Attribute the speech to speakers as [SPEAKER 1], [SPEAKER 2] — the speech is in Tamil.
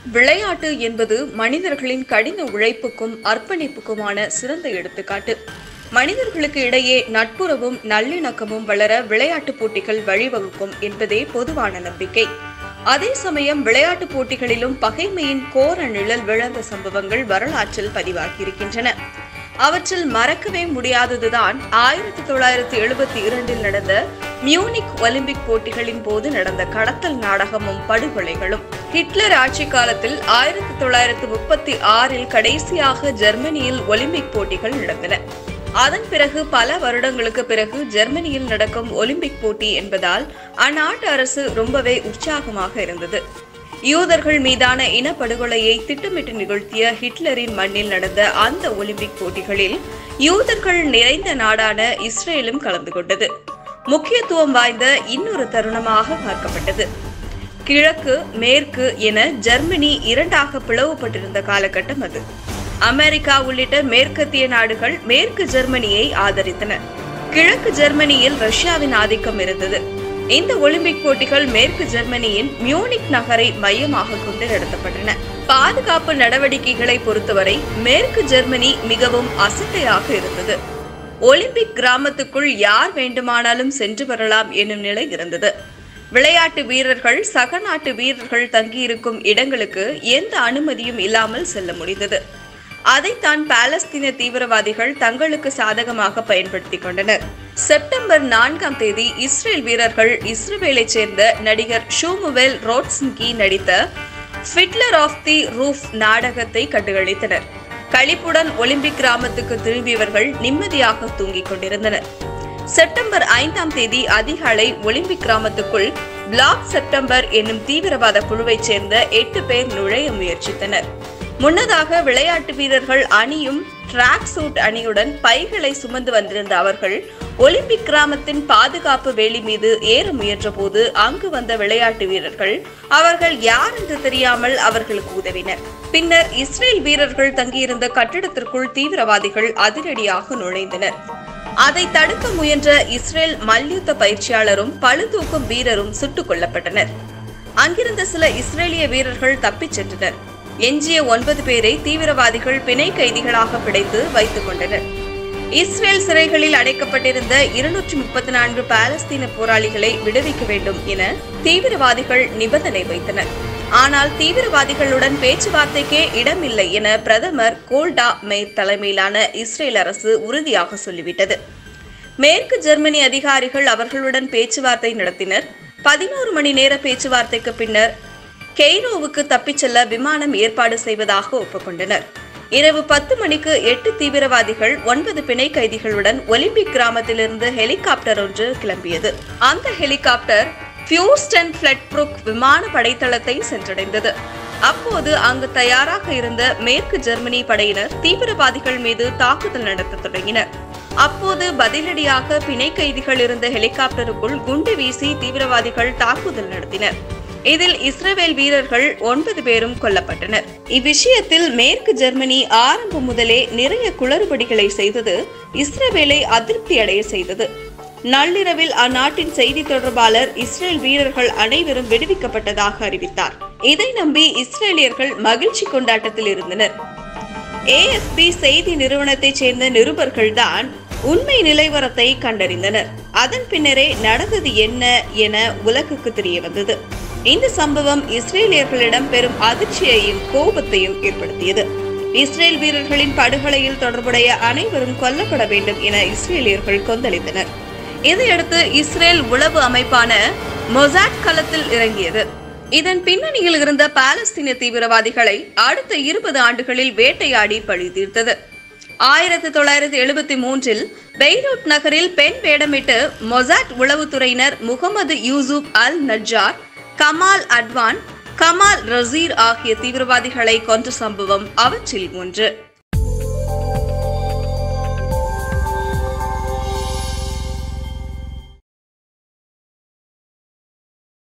[SPEAKER 1] விளையாட்டு என்பது மனிதர்களின் கடின உழைப்புக்கும் அர்ப்பணிப்புக்குமான சிறந்த எடுத்துக்காட்டு மனிதர்களுக்கு இடையே நட்புறவும் நல்லிணக்கமும் வளர விளையாட்டுப் போட்டிகள் வழிவகுக்கும் என்பதே பொதுவான நம்பிக்கை அதே சமயம் விளையாட்டுப் போட்டிகளிலும் பகைமையின் கோர நிழல் விழுந்த சம்பவங்கள் வரலாற்றில் பதிவாகியிருக்கின்றன அவற்றில் மறக்கவே முடியாததுதான் ஆயிரத்தி தொள்ளாயிரத்தி எழுபத்தி இரண்டில் நடந்த மியூனிக் ஒலிம்பிக் போட்டிகளின் போது நடந்த கடத்தல் நாடகமும் படுகொலைகளும் ஹிட்லர் ஆட்சி காலத்தில் ஆயிரத்தி தொள்ளாயிரத்தி முப்பத்தி ஆறில் கடைசியாக ஜெர்மனியில் ஒலிம்பிக் போட்டிகள் நடந்தன அதன் பிறகு பல வருடங்களுக்கு பிறகு ஜெர்மனியில் நடக்கும் ஒலிம்பிக் போட்டி என்பதால் அந்நாட்டு அரசு ரொம்பவே உற்சாகமாக இருந்தது யூதர்கள் மீதான இனப்படுகொலையை திட்டமிட்டு நிகழ்த்திய ஹிட்லரின் மண்ணில் நடந்த அந்த ஒலிம்பிக் போட்டிகளில் யூதர்கள் நிறைந்த நாடான இஸ்ரேலும் கலந்து கொண்டது முக்கியத்துவம் வாய்ந்த இன்னொரு தருணமாக பார்க்கப்பட்டது கிழக்கு மேற்கு என ஜெர்மனி இரண்டாக பிளவுபட்டிருந்த காலகட்டம் அது அமெரிக்கா உள்ளிட்ட மேற்கத்திய நாடுகள் மேற்கு ஜெர்மனியை ஆதரித்தன கிழக்கு ஜெர்மனியில் ரஷ்யாவின் ஆதிக்கம் இருந்தது இந்த ஒலிம்பிக் போட்டிகள் மேற்கு ஜெர்மனியின் மியூனிக் நகரை மையமாக கொண்டு நடத்தப்பட்டன பாதுகாப்பு நடவடிக்கைகளை பொறுத்தவரை மேற்கு ஜெர்மனி மிகவும் அசட்டையாக இருந்தது ஒலிம்பிக் கிராமத்துக்குள் யார் வேண்டுமானாலும் சென்று வரலாம் என்னும் நிலை இருந்தது விளையாட்டு வீரர்கள் சக நாட்டு வீரர்கள் தங்கியிருக்கும் இடங்களுக்கு எந்த அனுமதியும் இல்லாமல் செல்ல முடிந்தது அதைத்தான் பாலஸ்தீன தீவிரவாதிகள் தங்களுக்கு சாதகமாக பயன்படுத்திக் கொண்டனர் செப்டம்பர் நான்காம் தேதி இஸ்ரேல் வீரர்கள் இஸ்ரேலைச் சேர்ந்த நடிகர் ஷூமுவெல் ரோட்ஸ்கி நடித்த ஃபிட்லர் ஆஃப் தி ரூஃப் நாடகத்தை கண்டுகளித்தனர் களிப்புடன் ஒலிம்பிக் கிராமத்துக்கு திரும்பியவர்கள் நிம்மதியாக தூங்கிக் கொண்டிருந்தனர் செப்டம்பர் ஐந்தாம் தேதி அதிகாலை ஒலிம்பிக் கிராமத்துக்குள் பிளாக் செப்டம்பர் என்னும் தீவிரவாத குழுவைச் சேர்ந்த எட்டு பேர் நுழைய முயற்சித்தனர் முன்னதாக விளையாட்டு வீரர்கள் அணியும் ட்ராக் சூட் அணியுடன் பைகளை சுமந்து வந்திருந்த அவர்கள் ஒலிம்பிக் கிராமத்தின் பாதுகாப்பு வேலி மீது ஏற முயன்றபோது அங்கு வந்த விளையாட்டு வீரர்கள் அவர்கள் யார் என்று தெரியாமல் அவர்களுக்கு உதவினர் பின்னர் இஸ்ரேல் வீரர்கள் தங்கியிருந்த கட்டிடத்திற்குள் தீவிரவாதிகள் அதிரடியாக நுழைந்தனர் அதை தடுக்க முயன்ற இஸ்ரேல் மல்யுத்த பயிற்சியாளரும் பளுதூக்கும் வீரரும் சுட்டுக் கொல்லப்பட்டனர் அங்கிருந்த சில இஸ்ரேலிய வீரர்கள் தப்பிச் சென்றனர் எஞ்சிய ஒன்பது பேரை தீவிரவாதிகள் பிணை கைதிகளாக பிடித்து வைத்துக் கொண்டனர் இஸ்ரேல் சிறைகளில் அடைக்கப்பட்டிருந்த இருநூற்றி முப்பத்தி நான்கு பாலஸ்தீன போராளிகளை விடுவிக்க வேண்டும் என தீவிரவாதிகள் நிபந்தனை வைத்தனர் ஆனால் தீவிரவாதிகளுடன் பேச்சுவார்த்தைக்கே இடமில்லை என பிரதமர் கோல்டா மேர் தலைமையிலான இஸ்ரேல் அரசு உறுதியாக சொல்லிவிட்டது மேற்கு ஜெர்மனி அதிகாரிகள் அவர்களுடன் பேச்சுவார்த்தை நடத்தினர் பதினோரு மணி நேர பேச்சுவார்த்தைக்கு பின்னர் கெய்ரோவுக்கு தப்பிச் செல்ல விமானம் ஏற்பாடு செய்வதாக ஒப்புக்கொண்டனர் இரவு பத்து மணிக்கு எட்டு தீவிரவாதிகள் ஒன்பது பிணை கைதிகளுடன் ஒலிம்பிக் கிராமத்திலிருந்து ஹெலிகாப்டர் ஒன்று கிளம்பியது அந்த ஹெலிகாப்டர் பியூஸ்டன் பிளட்ப்ரூக் விமான படைத்தளத்தை சென்றடைந்தது அப்போது அங்கு தயாராக இருந்த மேற்கு ஜெர்மனி படையினர் தீவிரவாதிகள் மீது தாக்குதல் நடத்த தொடங்கினர் அப்போது பதிலடியாக பிணை கைதிகள் இருந்த ஹெலிகாப்டருக்குள் குண்டு வீசி தீவிரவாதிகள் தாக்குதல் நடத்தினர் இதில் இஸ்ரேல் வீரர்கள் ஒன்பது பேரும் கொல்லப்பட்டனர் இவ்விஷயத்தில் மேற்கு ஜெர்மனி ஆரம்பம் முதலே நிறைய குளறுபடிகளை செய்தது இஸ்ரேலை அதிருப்தி அடைய செய்தது நள்ளிரவில் அந்நாட்டின் செய்தி தொடர்பாளர் இஸ்ரேல் வீரர்கள் அனைவரும் விடுவிக்கப்பட்டதாக அறிவித்தார் இதை நம்பி இஸ்ரேலியர்கள் மகிழ்ச்சி கொண்டாட்டத்தில் இருந்தனர் ஏஎஃப்பி செய்தி நிறுவனத்தைச் சேர்ந்த நிருபர்கள்தான் உண்மை நிலைவரத்தை கண்டறிந்தனர் அதன் பின்னரே நடந்தது என்ன என உலகுக்கு தெரிய வந்தது இந்த சம்பவம் இஸ்ரேலியர்களிடம் பெரும் அதிர்ச்சியையும் கோபத்தையும் ஏற்படுத்தியது இஸ்ரேல் வீரர்களின் படுகொலையில் தொடர்புடைய அனைவரும் கொல்லப்பட வேண்டும் என இஸ்ரேலியர்கள் கொந்தளித்தனர் இதையடுத்து இஸ்ரேல் உளவு அமைப்பான மொசாட் களத்தில் இறங்கியது இதன் பின்னணியில் இருந்த பாலஸ்தீன தீவிரவாதிகளை அடுத்த இருபது ஆண்டுகளில் வேட்டையாடி பழி தீர்த்தது ஆயிரத்தி தொள்ளாயிரத்தி எழுபத்தி மூன்றில் பெய்ரூட் நகரில் பெண் வேடமிட்டு மொசாட் உளவுத்துறையினர் Muhammad Yusuf al Najjar Kamal Adwan Kamal ரசீர் ஆகிய தீவிரவாதிகளை கொன்ற சம்பவம் அவற்றில் ஒன்று